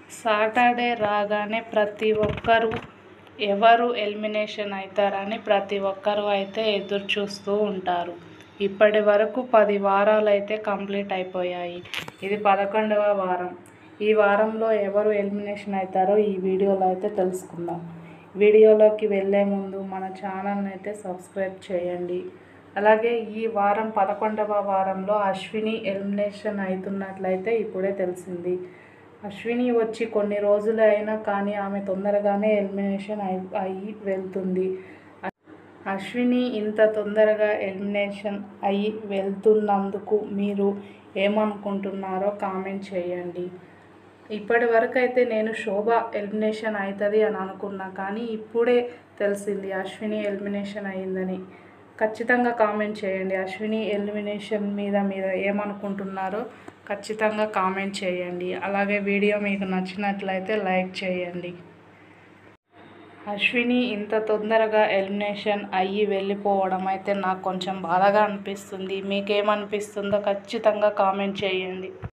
Saturday రాగానే ప్రతి ఒక్కరు ఎవరు ఎలిమినేషన్ అవుతారని ప్రతి ఒక్కరు అయితే ఎదురు చూస్తూ ఉంటారు ఇప్పటి వరకు పది వారాలు అయితే కంప్లీట్ అయిపోయాయి ఇది పదకొండవ వారం ఈ వారంలో ఎవరు ఎలిమినేషన్ అవుతారో ఈ వీడియోలో అయితే తెలుసుకుందాం వీడియోలోకి వెళ్ళే ముందు మన ఛానల్ని అయితే సబ్స్క్రైబ్ చేయండి అలాగే ఈ వారం పదకొండవ వారంలో అశ్విని ఎలిమినేషన్ అవుతున్నట్లయితే ఇప్పుడే తెలిసింది అశ్విని వచ్చి కొన్ని రోజులు అయినా కానీ ఆమె తొందరగానే ఎలిమినేషన్ అయి అయ్యి వెళ్తుంది అశ్విని ఇంత తొందరగా ఎలిమినేషన్ అయ్యి వెళ్తున్నందుకు మీరు ఏమనుకుంటున్నారో కామెంట్ చేయండి ఇప్పటి వరకు అయితే నేను శోభ ఎలిమినేషన్ అవుతుంది అని అనుకున్నా కానీ ఇప్పుడే తెలిసింది అశ్విని ఎలిమినేషన్ అయ్యిందని ఖచ్చితంగా కామెంట్ చేయండి అశ్విని ఎలిమినేషన్ మీద మీరు ఏమనుకుంటున్నారో ఖచ్చితంగా కామెంట్ చేయండి అలాగే వీడియో మీకు నచ్చినట్లయితే లైక్ చేయండి అశ్విని ఇంత తొందరగా ఎలిమినేషన్ అయ్యి వెళ్ళిపోవడం అయితే నాకు కొంచెం బాధగా అనిపిస్తుంది మీకేమనిపిస్తుందో ఖచ్చితంగా కామెంట్ చేయండి